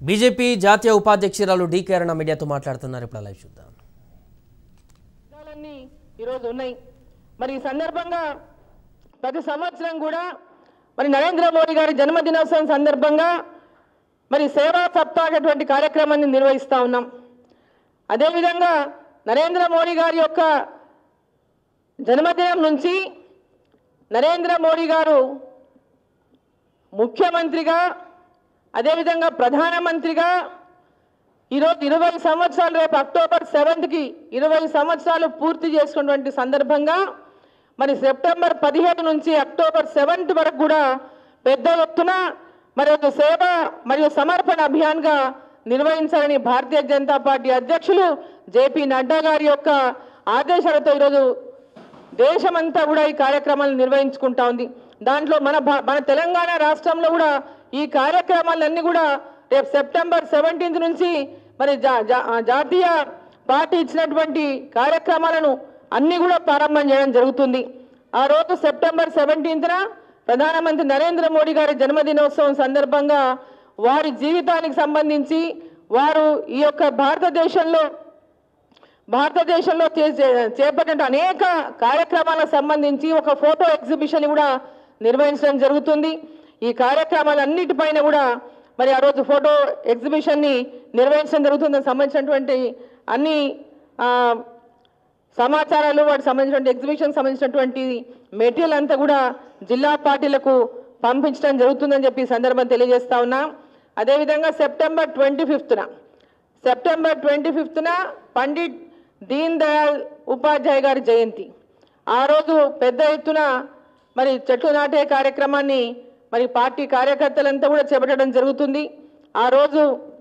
BJP జాతీయ ఉపాధ్యక్షురాలు DK అరుణ మీడియాతో మాట్లాడుతున్నారు ఇప్పుడు లైవ్ చూద్దాం విషయాలన్నీ ఈరోజు ఉన్నాయి మరి ఈ సందర్భంగా ప్రతి సంవత్సరం కూడా మరి నరేంద్ర మోడీ గారి జన్మదినోత్సవం సందర్భంగా మరి సేవా సప్తాహ్ అటువంటి కార్యక్రమాన్ని నిర్వహిస్తూ ఉన్నాం అదేవిధంగా నరేంద్ర మోడీ గారి యొక్క జన్మదినం నుంచి నరేంద్ర మోడీ గారు ముఖ్యమంత్రిగా అదేవిధంగా ప్రధానమంత్రిగా ఈరోజు ఇరవై సంవత్సరాలు రేపు అక్టోబర్ సెవెంత్కి ఇరవై సంవత్సరాలు పూర్తి చేసుకున్నటువంటి సందర్భంగా మరి సెప్టెంబర్ పదిహేడు నుంచి అక్టోబర్ సెవెంత్ వరకు కూడా పెద్ద ఎత్తున మరి ఒక సేవ మరియు సమర్పణ అభియాన్గా నిర్వహించాలని భారతీయ జనతా పార్టీ అధ్యక్షులు జేపీ నడ్డా గారి యొక్క ఆదేశాలతో ఈరోజు దేశమంతా కూడా ఈ కార్యక్రమాలను నిర్వహించుకుంటా ఉంది దాంట్లో మన భా- మన తెలంగాణ రాష్ట్రంలో కూడా ఈ కార్యక్రమాలన్నీ కూడా రేపు సెప్టెంబర్ సెవెంటీన్త్ నుంచి మరి జా- జా- ఆ జాతీయ పార్టీ ఇచ్చినటువంటి కార్యక్రమాలను అన్ని కూడా ప్రారంభం చేయడం జరుగుతుంది ఆ రోజు సెప్టెంబర్ సెవెంటీన్త్న ప్రధానమంత్రి నరేంద్ర మోడీ గారి జన్మదినోత్సవం సందర్భంగా వారి జీవితానికి సంబంధించి వారు ఈ యొక్క భారతదేశంలో భారతదేశంలో చే- చే- చేపట్టిన అనేక కార్యక్రమాలకు సంబంధించి ఒక ఫోటో ఎగ్జిబిషన్ కూడా నిర్వహించడం జరుగుతుంది ఈ కార్యక్రమాలన్నిటిపైన కూడా మరి ఆ రోజు ఫోటో ఎగ్జిబిషన్ని నిర్వహించడం జరుగుతుంది దానికి సంబంధించినటువంటి అన్ని ఆ, సమాచారాలు వాటికి సంబంధించినటువంటి ఎగ్జిబిషన్ సంబంధించినటువంటి మెటీరియల్ అంతా కూడా జిల్లా పార్టీలకు పంపించడం జరుగుతుందని చెప్పి ఈ సందర్భం తెలియజేస్తా ఉన్నా అదేవిధంగా సెప్టెంబర్ ట్వంటీ ఫిఫ్త్న సెప్టెంబర్ ట్వంటీ ఫిఫ్త్న పండిట్ దీన్ దయాళ్ ఉపాధ్యాయ గారి జయంతి ఆ రోజు పెద్ద ఎత్తున మరి చెట్లు నాటే కార్యక్రమాన్ని మరి పార్టీ కార్యకర్తలంతా కూడా చేపట్టడం జరుగుతుంది ఆ రోజు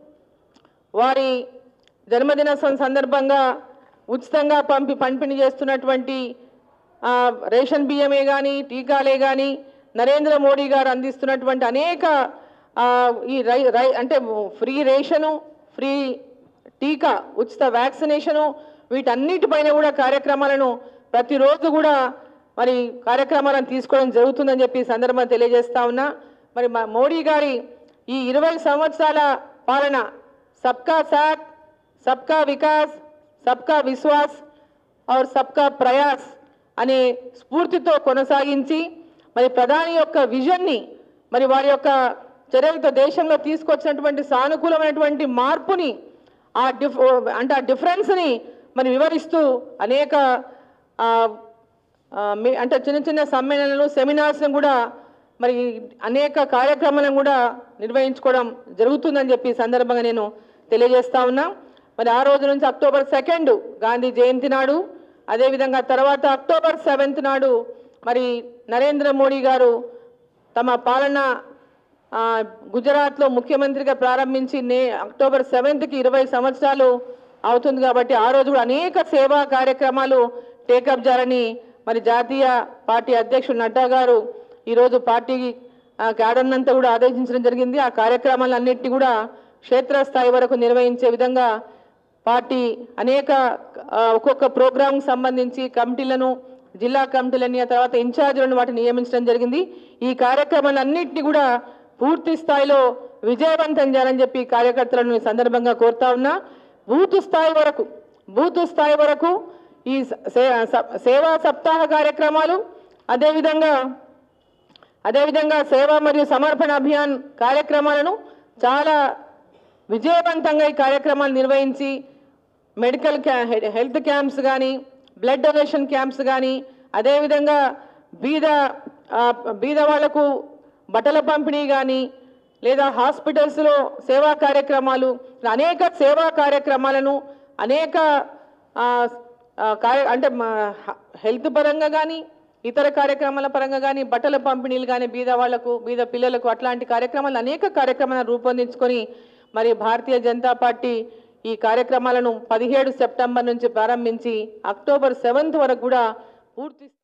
వారి జన్మదినోత్సవం సందర్భంగా ఉచితంగా పంపి పంపిణీ చేస్తున్నటువంటి ఆ, రేషన్ బియ్యమే కానీ టీకాలే కానీ నరేంద్ర మోడీ గారు అందిస్తున్నటువంటి అనేక ఆ, ఈ రై రై అంటే ఫ్రీ రేషను ఫ్రీ టీకా ఉచిత వ్యాక్సినేషను వీటన్నిటిపైన కూడా కార్యక్రమాలను ప్రతిరోజు కూడా మరి కార్యక్రమాలను తీసుకోవడం జరుగుతుందని చెప్పి ఈ సందర్భంగా తెలియజేస్తా ఉన్నా మరి మా మోడీ గారి ఈ ఇరవై సంవత్సరాల పాలన సబ్కా సాత్ సబ్కా వికాస్ సబ్కా విశ్వాస్ और సబ్కా ప్రయాస్ అనే స్ఫూర్తితో కొనసాగించి మరి ప్రధాని యొక్క విజన్ని మరి వారి యొక్క చర్యలతో దేశంలో తీసుకొచ్చినటువంటి సానుకూలమైనటువంటి మార్పుని ఆ డిఫ్ అంటే ఆ డిఫరెన్స్ని మరి వివరిస్తూ అనేక ఆ, ఆ, మీ- అంటే చిన్న చిన్న సమ్మేళనాలు సెమినార్స్ని కూడా మరి అనేక కార్యక్రమాలను కూడా నిర్వహించుకోవడం జరుగుతుందని చెప్పి ఈ సందర్భంగా నేను తెలియజేస్తా ఉన్నా మరి ఆ రోజు నుంచి అక్టోబర్ సెకండ్ గాంధీ జయంతి నాడు అదేవిధంగా తర్వాత అక్టోబర్ సెవెంత్ నాడు మరి నరేంద్ర మోడీ గారు తమ పాలన ఆ, గుజరాత్లో ముఖ్యమంత్రిగా ప్రారంభించి నే అక్టోబర్ సెవెంత్కి ఇరవై సంవత్సరాలు అవుతుంది కాబట్టి ఆ రోజు కూడా అనేక సేవా కార్యక్రమాలు టేకప్ చేయాలని మరి జాతీయ పార్టీ అధ్యక్షుడు నడ్డా గారు ఈరోజు పార్టీ ఆ, క్యాడర్ని అంతా కూడా ఆదేశించడం జరిగింది ఆ కార్యక్రమాలన్నింటినీ కూడా క్షేత్రస్థాయి వరకు నిర్వహించే విధంగా పార్టీ అనేక ఆ, ఒక్కొక్క ప్రోగ్రాంకి సంబంధించి కమిటీలను జిల్లా కమిటీలని ఆ తర్వాత ఇన్ఛార్జీలను వాటిని నియమించడం జరిగింది ఈ కార్యక్రమాలన్నింటినీ కూడా పూర్తి స్థాయిలో విజయవంతం చేయాలని చెప్పి కార్యకర్తలను ఈ సందర్భంగా కోరుతా ఉన్నా బూత్ స్థాయి వరకు బూత్ స్థాయి వరకు ఈ సే- స- సేవా సప్తాహ కార్యక్రమాలు అదేవిధంగా అదేవిధంగా సేవ మరియు సమర్పణ అభియాన్ కార్యక్రమాలను చాలా విజయవంతంగా ఈ కార్యక్రమాలు నిర్వహించి మెడికల్ క్యా హె- హెల్త్ క్యాంప్స్ కానీ బ్లడ్ డొనేషన్ క్యాంప్స్ కానీ అదేవిధంగా బీద ఆ, బీద వాళ్లకు బట్టల పంపిణీ కానీ లేదా హాస్పిటల్స్లో సేవా కార్యక్రమాలు ఇలా అనేక సేవా కార్యక్రమాలను అనేక ఆ, ఆ, కార్య అంటే మా హ- హెల్త్ పరంగా కానీ ఇతర కార్యక్రమాల పరంగా కానీ బట్టల పంపిణీలు కానీ బీద వాళ్లకు బీద పిల్లలకు అట్లాంటి కార్యక్రమాలు అనేక కార్యక్రమాలను రూపొందించుకొని మరి భారతీయ జనతా పార్టీ ఈ కార్యక్రమాలను పదిహేడు సెప్టెంబర్ నుంచి ప్రారంభించి అక్టోబర్ సెవెంత్ వరకు కూడా పూర్తి